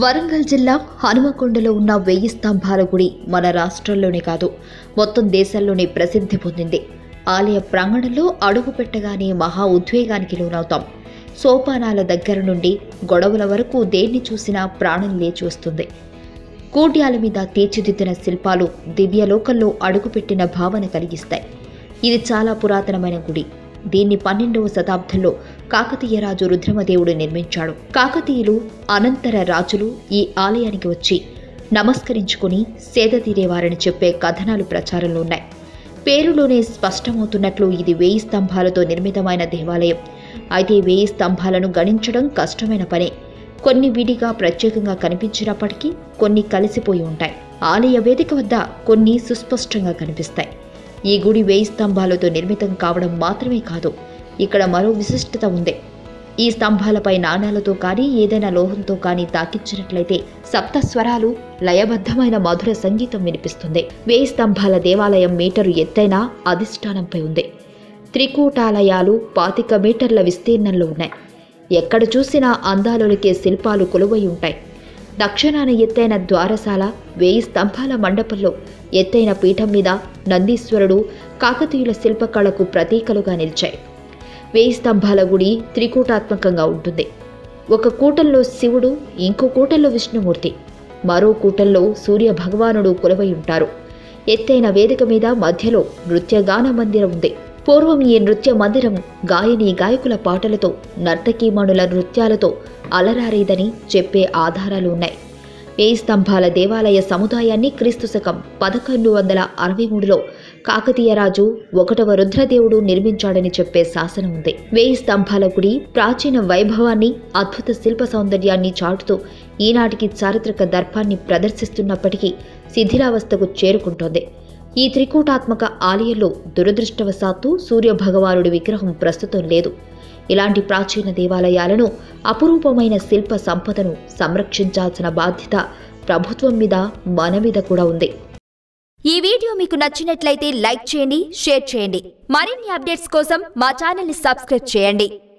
వరంగల్ జిల్లా హనుమకొండలో ఉన్న వెయ్యి స్తంభాల గుడి మన రాష్ట్రంలోనే కాదు మొత్తం దేశంలోనే ప్రసిద్ధి పొందింది ఆలయ ప్రాంగణంలో అడుగు పెట్టగానే మహా ఉద్వేగానికి లోనవుతాం సోపానాల దగ్గర నుండి గొడవల వరకు దేన్ని చూసినా ప్రాణం లేచి వస్తుంది కూడ్యాల మీద తీర్చిదిద్దిన శిల్పాలు దివ్యలోకంలో అడుగుపెట్టిన భావన కలిగిస్తాయి ఇది చాలా పురాతనమైన గుడి దీన్ని పన్నెండవ శతాబ్దంలో కాకతీయ రాజు రుద్రమదేవుడు నిర్మించాడు కాకతీయులు అనంతర రాజులు ఈ ఆలయానికి వచ్చి నమస్కరించుకుని సేద తీరేవారని చెప్పే కథనాలు ప్రచారంలో ఉన్నాయి పేరులోనే స్పష్టమవుతున్నట్లు ఇది వేయి స్తంభాలతో నిర్మితమైన దేవాలయం అయితే ఈ వేయి స్తంభాలను గణించడం కష్టమైన పనే కొన్ని విడిగా ప్రత్యేకంగా కనిపించినప్పటికీ కొన్ని కలిసిపోయి ఉంటాయి ఆలయ వేదిక వద్ద కొన్ని సుస్పష్టంగా కనిపిస్తాయి ఈ గుడి వేయి స్తంభాలతో నిర్మితం కావడం మాత్రమే కాదు ఇక్కడ మరో విశిష్టత ఉంది ఈ స్తంభాలపై నాణాలతో కానీ ఏదైనా లోహంతో కానీ తాకించినట్లయితే సప్త స్వరాలు లయబద్ధమైన మధుర సంగీతం వినిపిస్తుంది వేయి స్తంభాల దేవాలయం మీటరు ఎత్తైన అధిష్టానంపై ఉంది త్రికూటాలయాలు పాతిక మీటర్ల విస్తీర్ణంలో ఉన్నాయి ఎక్కడ చూసినా అందాలొలికే శిల్పాలు కొలువై ఉంటాయి దక్షిణాన ఎత్తైన ద్వారశాల వేయి స్తంభాల మండపంలో ఎత్తైన పీఠం మీద నందీశ్వరుడు కాకతీయుల శిల్పకళకు ప్రతీకలుగా నిలిచాయి వేయి స్తంభాల గుడి త్రికూటాత్మకంగా ఉంటుంది ఒక కూటంలో శివుడు ఇంకో కూటంలో విష్ణుమూర్తి మరో కూటంలో సూర్య భగవానుడు కొలువై ఉంటారు ఎత్తైన వేదిక మీద మధ్యలో నృత్యగాన మందిరం ఉంది పూర్వం ఈ నృత్య మందిరం గాయని గాయకుల పాటలతో నర్తకీమణుల నృత్యాలతో అలరారేదని చెప్పే ఆధారాలు ఉన్నాయి వేయి స్తంభాల దేవాలయ సముదాయాన్ని క్రీస్తు శకం పదకొండు వందల అరవై మూడులో కాకతీయ రాజు ఒకటవ రుద్రదేవుడు నిర్మించాడని చెప్పే శాసనం ఉంది వేయి స్తంభాల గుడి ప్రాచీన వైభవాన్ని అద్భుత శిల్ప సౌందర్యాన్ని చాటుతూ ఈనాటికి చారిత్రక దర్పాన్ని ప్రదర్శిస్తున్నప్పటికీ శిథిలావస్థకు చేరుకుంటోంది ఈ త్రికూటాత్మక ఆలయంలో దురదృష్టవశాత్తు సూర్య భగవానుడి విగ్రహం ప్రస్తుతం లేదు ఇలాంటి ప్రాచీన దేవాలయాలను అపురూపమైన శిల్ప సంపదను సంరక్షించాల్సిన బాధ్యత ప్రభుత్వం మీద మన మీద కూడా ఉంది ఈ వీడియో మీకు నచ్చినట్లయితే లైక్ చేయండి షేర్ చేయండి మరిన్ని అప్డేట్స్ కోసం మా ఛానల్ని సబ్స్క్రైబ్ చేయండి